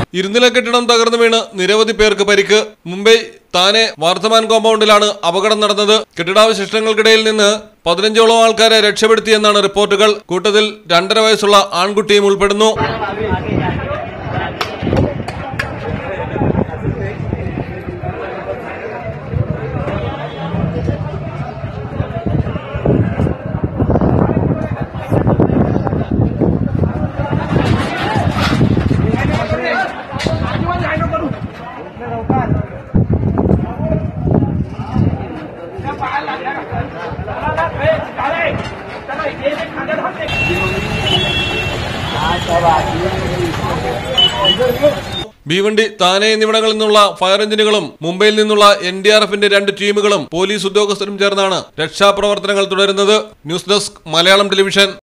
ഇരുനില കെട്ടിടം തകർന്നു വീണ് നിരവധി പേർക്ക് പരിക്ക് മുംബൈ താനെ വാർത്തമാൻ കോമ്പൗണ്ടിലാണ് അപകടം നടന്നത് കെട്ടിടാവശിഷ്ടങ്ങൾക്കിടയിൽ നിന്ന് പതിനഞ്ചോളം ആൾക്കാരെ രക്ഷപ്പെടുത്തിയെന്നാണ് റിപ്പോർട്ടുകൾ കൂട്ടത്തിൽ രണ്ടര വയസ്സുള്ള ആൺകുട്ടിയും ഉൾപ്പെടുന്നു ഭീവണ്ടി താനെ എന്നിവിടങ്ങളിൽ നിന്നുള്ള ഫയർ എഞ്ചിനുകളും മുംബൈയിൽ നിന്നുള്ള എൻ ഡി ആർ എഫിന്റെ രണ്ട് ടീമുകളും പോലീസ് ഉദ്യോഗസ്ഥരും ചേർന്നാണ് രക്ഷാപ്രവർത്തനങ്ങൾ തുടരുന്നത് ന്യൂസ് ഡെസ്ക് മലയാളം ടെലിവിഷൻ